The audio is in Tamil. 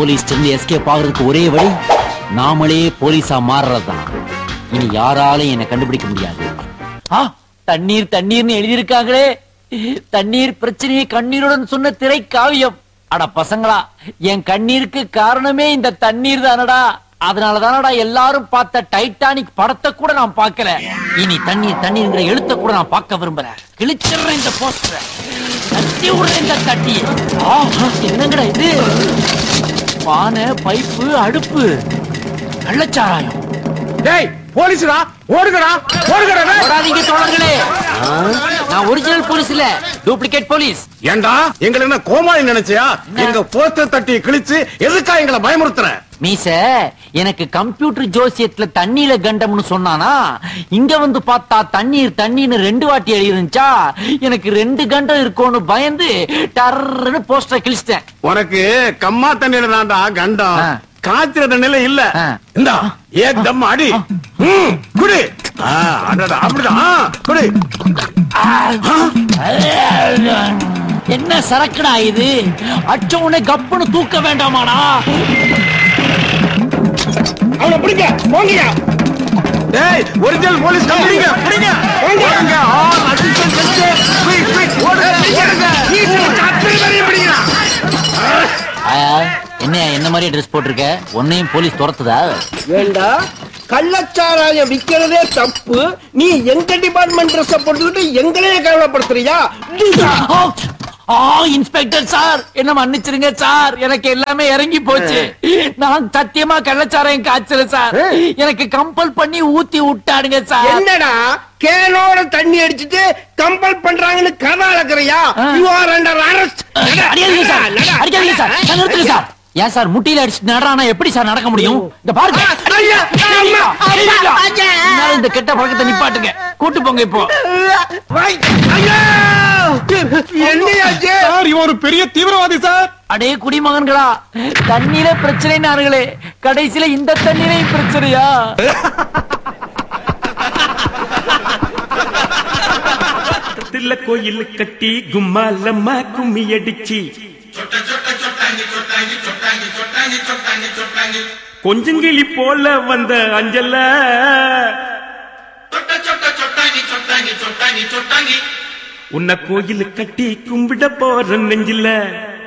போலீஸ் இருந்து எஸ்கேப் ஆகுறதுக்கு ஒரே வழி நாமளே போலீஸா மாறுறதுதான் இனி யாராலையும் என்னை கண்டுபிடிக்க முடியாது ஆ, தண்ணீர் தண்ணீர்னு எழுதியிருக்காங்களே தண்ணீர் பிரச்சனையை கண்ணீருடன் சொன்ன திரை காவியம் அட பசங்களா என் கண்ணீருக்கு காரணமே இந்த தண்ணீர் தானடா அதனால தானடா எல்லாரும் பார்த்த டைட்டானிக் படத்தை கூட நான் பார்க்கல இனி தண்ணீர் தண்ணீர்ங்கிற எழுத்த கூட நான் பார்க்க விரும்புறேன் கிழிச்சிடுறேன் இந்த போஸ்டரை தட்டி விடுறேன் இந்த தட்டி ஆ, என்னங்கடா இது பானை பைப்பு அடுப்பு கள்ளச்சாராயம் டேய் போலீஸ்டா ஓடுங்கடா ஓடுங்கடா டேய். ஓடாதீங்க தோழர்களே நான் ஒரிஜினல் போலீஸ் இல்ல டூப்ளிகேட் போலீஸ் ஏண்டா எங்களை என்ன கோமாளி நினைச்சியா எங்க போஸ்டர் தட்டி கிழிச்சு எதுக்கா எங்களை பயமுறுத்துற மீச எனக்கு கம்ப்யூட்டர் ஜோசியத்துல தண்ணியில கண்டம்னு சொன்னானா இங்க வந்து பார்த்தா தண்ணீர் தண்ணீர்னு ரெண்டு வாட்டி எழுதிருந்துச்சா எனக்கு ரெண்டு கண்டம் இருக்கும்னு பயந்து டர்ன்னு போஸ்டர் கிழிச்சிட்டேன் உனக்கு கம்மா தண்ணியில தான்டா கண்டம் ஆ. காய்ச்சிற தண்ணியில இல்ல ஆ. இந்தா ஏக்தம் அடி ம், குடி ஆ, அடடா, அப்படிதான் ஆ, குடி என்ன சரக்குடா இது அச்ச உடனே கப்புன்னு தூக்க வேண்டாமாடா அவனை பிடிங்க போங்கயா டேய் ஒரிஜினல் போலீஸ் கம்பெனிங்க பிடிங்க ஓடுங்க ஆ அசிஸ்டன்ட் செஞ்சு குயிக் குயிக் ஓடுங்க ஓடுங்க அத்தனை பேரையும் பிடிங்கடா ஆ, என்ன என்ன மாதிரி ட்ரெஸ் போட்டிருக்க உன்னையும் போலீஸ் துரத்துதா ஏண்டா கள்ளச்சாராயம் விக்கிறதே தப்பு நீ எங்க டிபார்ட்மெண்ட் ட்ரெஸ் போட்டுக்கிட்டு எங்களையே கவலைப்படுத்துறியா ஆ, ஆ இன்ஸ்பெக்டர் சார் என்ன மன்னிச்சிருங்க சார் எனக்கு எல்லாமே இறங்கி போச்சு நான் சத்தியமா கள்ளச்சாராயம் காய்ச்சல சார் எனக்கு கம்பல் பண்ணி ஊத்தி விட்டாடுங்க சார் என்னடா கேனோட தண்ணி அடிச்சிட்டு கம்பல் பண்றாங்கன்னு கதை அளக்குறியா ஆ. யூ ஆர் அண்டர் அரெஸ்ட் அடிக்காதீங்க சார் அடிக்காதீங்க சார் சார், நிறுத்துங்க சார் ஏன் சார் முட்டியில அடிச்சு நடறானா எப்படி சார் நடக்க முடியும் இந்த பாருங்க ஐயா, அம்மா, ஐயா, ஐயா. என்னால இந்த கெட்ட பழக்கத்தை நிப்பாட்டுங்க கூட்டு போங்க இப்போ என்னையாச்சு சார் இவன் ஒரு பெரிய தீவிரவாதி சார் அடே குடிமகன்களா தண்ணீர பிரச்சனைனார்களே கடைசியில இந்த தண்ணீரையும் பிரச்சனையா தில்ல கோயில் கட்டி கும்மாலம்மா கும்மி அடிச்சு கொஞ்சங்கிளி போல வந்த அஞ்சல உன்னை கோயில் கட்டி கும்பிட போற நெஞ்சில